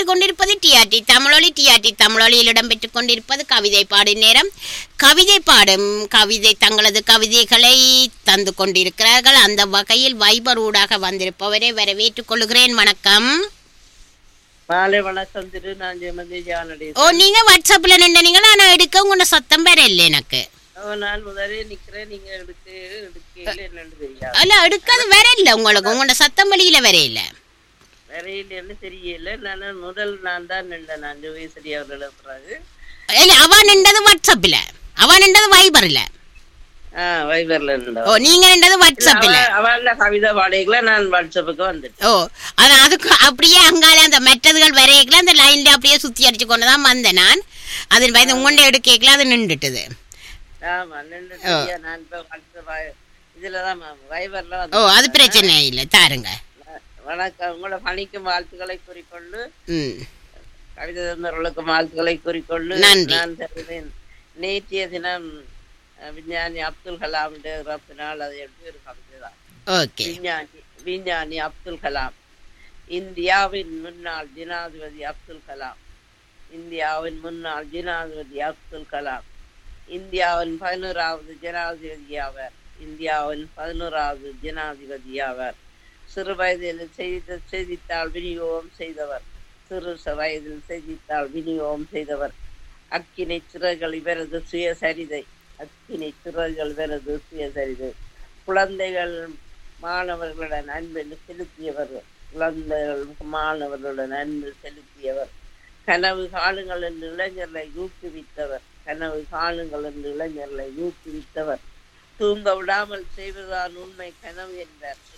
கேட்டுக்கொண்டிருப்பது டிஆர்டி தமிழொலி டிஆர்டி தமிழொலியில் இடம்பெற்றுக் கொண்டிருப்பது கவிதை பாடும் நேரம் கவிதை பாடும் கவிதை தங்களது கவிதைகளை தந்து கொண்டிருக்கிறார்கள் அந்த வகையில் வைபர் ஊடாக வந்திருப்பவரை வரவேற்றுக் கொள்கிறேன் வணக்கம் மாலை வணக்கம் திரு நான் ஜெயமதி ஜானடி ஓ நீங்க வாட்ஸ்அப்ல நின்றீங்களா நான் எடுக்க உங்க சத்தம் வேற இல்லை எனக்கு நான் முதலே நிக்கிறேன் நீங்க எடுக்க எடுக்கல என்னன்னு தெரியாது அல்ல எடுக்காது வேற இல்லை உங்களுக்கு உங்களோட சத்தம் வெளியில வேற இல்லை வரையிலன்னு தெரியல நான் முதல் நான் தான் நின்றேன் நான் ஜோகேஸ்வரி அவர்கள் பிறகு இல்ல அவ நின்றது வாட்ஸ்அப்ல அவ நின்றது வைபர்ல ஆஹ் வைபர்ல ஓ இருந்தோம் நீங்க நின்றது வாட்ஸ்அப்ல அவள கவிதை பாடைகளை நான் வாட்ஸ்அப்புக்கு வந்துட்டேன் ஓ ஆனா அதுக்கு அப்படியே அங்கால அந்த மெட்டதுகள் வரையக்கல அந்த லைன்ல அப்படியே சுத்தி அடிச்சு கொண்டு தான் வந்தேன் நான் அதன் பயந்து உங்கள்ட எடுக்கல அது நின்றுட்டுது ஆமா நின்று சரியா நான் இப்ப வாட்ஸ்அப் இதுலதான் வைபர்ல ஓ வந்து அது பிரச்சனை இல்லை தாருங்க வணக்கம் உங்களோட பணிக்கும் வாழ்த்துக்களை கூறிக்கொண்டு ம் கவிதை தந்தவர்களுக்கு வாழ்த்துக்களை கூறிக்கொண்டு நன்றி. நான் தருகிறேன் நேற்றைய தினம் அஹ், விஞ்ஞானி அப்துல் கலாம் பிறப்பினால் அதை எடுத்து ஒரு கவிதை தான் ஓகே விஞ்ஞானி விஞ்ஞானி அப்துல் கலாம் இந்தியாவின் முன்னாள் ஜனாதிபதி அப்துல் கலாம் இந்தியாவின் முன்னாள் ஜனாதிபதி அப்துல் கலாம் இந்தியாவின் பதினோராவது ஜனாதிபதி ஆவார் இந்தியாவின் பதினோராவது ஜனாதிபதி ஆவார் சிறு வயதில் செய்த செய்தித்தாள் விநியோகம் செய்தவர் சிறு ச- வயதில் செய்தித்தாள் விநியோகம் செய்தவர் அக்கினை சிறகுகள் இவரது சுயசரிதை அக்கினை சிறகுகள் இவரது சுயசரிதை குழந்தைகள் மாணவர்களுடன் அன்பில் செலுத்தியவர் குழந்தைகள் மாணவர்களுடன் அன்பில் செலுத்தியவர் கனவு காணுங்கள் என்று இளைஞர்களை ஊக்குவித்தவர் கனவு காணுங்கள் என்று இளைஞர்களை ஊக்குவித்தவர் தூங்க விடாமல் செய்வதுதான் உண்மை கனவு என்பார்